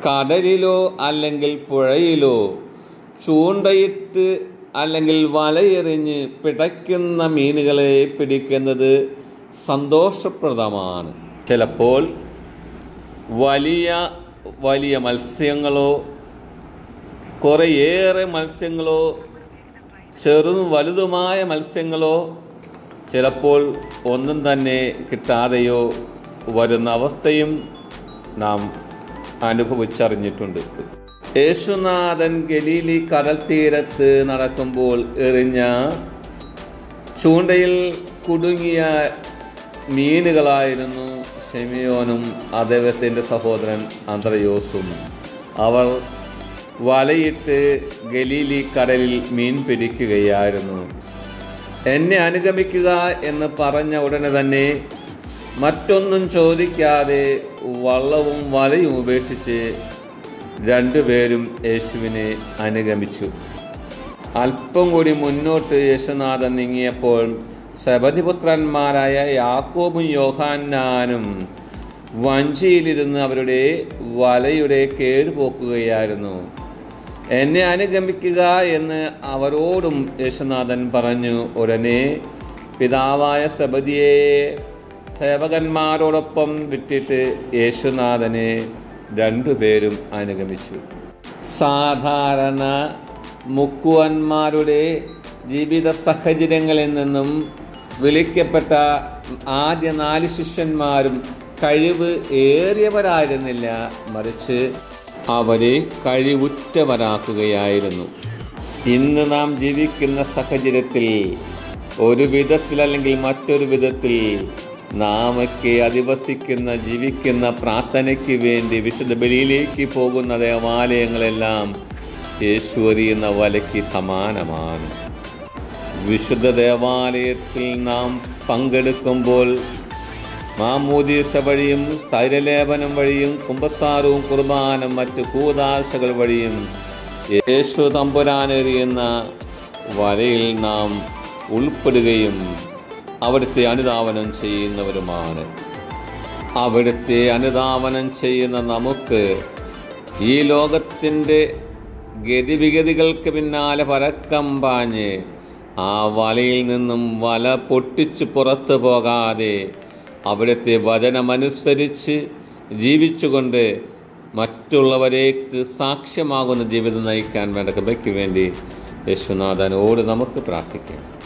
കടലിലോ അല്ലെങ്കിൽ പുഴയിലോ ചൂണ്ടയിട്ട് അല്ലെങ്കിൽ വലയെറിഞ്ഞ് പിടയ്ക്കുന്ന മീനുകളെ പിടിക്കുന്നത് സന്തോഷപ്രദമാണ് ചിലപ്പോൾ വലിയ വലിയ മത്സ്യങ്ങളോ കുറേയേറെ മത്സ്യങ്ങളോ ചെറുതും വലുതുമായ മത്സ്യങ്ങളോ ചിലപ്പോൾ ഒന്നും തന്നെ കിട്ടാതെയോ വരുന്ന അവസ്ഥയും നാം അനുഭവിച്ചറിഞ്ഞിട്ടുണ്ട് യേശുനാഥൻ ഗലീലി കടൽ തീരത്ത് നടക്കുമ്പോൾ എറിഞ്ഞ ചൂണ്ടയിൽ കുടുങ്ങിയ മീനുകളായിരുന്നു ഷെമിയോനും അദ്ദേഹത്തിൻ്റെ സഹോദരൻ അന്ത്രയോസും അവർ വലയിട്ട് ഗലീലി കടലിൽ മീൻ പിടിക്കുകയായിരുന്നു എന്നെ അനുഗമിക്കുക എന്ന് പറഞ്ഞ ഉടനെ തന്നെ മറ്റൊന്നും ചോദിക്കാതെ വള്ളവും വലയും ഉപേക്ഷിച്ച് രണ്ടുപേരും യേശുവിനെ അനുഗമിച്ചു അല്പം കൂടി മുന്നോട്ട് യേശുനാഥൻ നീങ്ങിയപ്പോൾ ശബതിപുത്രന്മാരായ യാക്കോബും യോഹാന്നാനും വഞ്ചിയിലിരുന്ന് അവരുടെ വലയുടെ കേടുപോക്കുകയായിരുന്നു എന്നെ അനുഗമിക്കുക എന്ന് അവരോടും യേശുനാഥൻ പറഞ്ഞു ഉടനെ പിതാവായ സബദിയെ സേവകന്മാരോടൊപ്പം വിട്ടിട്ട് യേശുനാഥനെ രണ്ടുപേരും അനുഗമിച്ചു സാധാരണ മുക്കുവന്മാരുടെ ജീവിത സാഹചര്യങ്ങളിൽ നിന്നും വിളിക്കപ്പെട്ട ആദ്യ നാല് ശിഷ്യന്മാരും കഴിവ് ഏറിയവരായിരുന്നില്ല മറിച്ച് അവരെ കഴിവുറ്റവരാക്കുകയായിരുന്നു ഇന്ന് നാം ജീവിക്കുന്ന സാഹചര്യത്തിൽ ഒരു വിധത്തിൽ അല്ലെങ്കിൽ മറ്റൊരു വിധത്തിൽ നാമൊക്കെ അധിവസിക്കുന്ന ജീവിക്കുന്ന പ്രാർത്ഥനയ്ക്ക് വേണ്ടി വിശുദ്ധ ബലിയിലേക്ക് പോകുന്ന ദേവാലയങ്ങളെല്ലാം യേശു എറിയുന്ന വലയ്ക്ക് സമാനമാണ് വിശുദ്ധ ദേവാലയത്തിൽ നാം പങ്കെടുക്കുമ്പോൾ മാമൂദീസ വഴിയും സ്ഥൈര്യലേപനം വഴിയും കുമ്പസാരവും കുർബാനും മറ്റ് കൂതാശകൾ വഴിയും യേശു തമ്പുരാനെറിയുന്ന വലയിൽ നാം ഉൾപ്പെടുകയും അവിടുത്തെ അനുധാവനം ചെയ്യുന്നവരുമാണ് അവിടുത്തെ അനുധാവനം ചെയ്യുന്ന നമുക്ക് ഈ ലോകത്തിൻ്റെ ഗതിവിഗതികൾക്ക് പിന്നാലെ പരക്കം പാഞ്ഞ് ആ വലയിൽ നിന്നും വല പൊട്ടിച്ച് പുറത്തു പോകാതെ അവിടുത്തെ വചനമനുസരിച്ച് ജീവിച്ചുകൊണ്ട് മറ്റുള്ളവരേക്ക് സാക്ഷ്യമാകുന്ന ജീവിതം നയിക്കാൻ വേണ്ട കൃപയ്ക്ക് വേണ്ടി യേശുനാഥനോട് നമുക്ക് പ്രാർത്ഥിക്കാം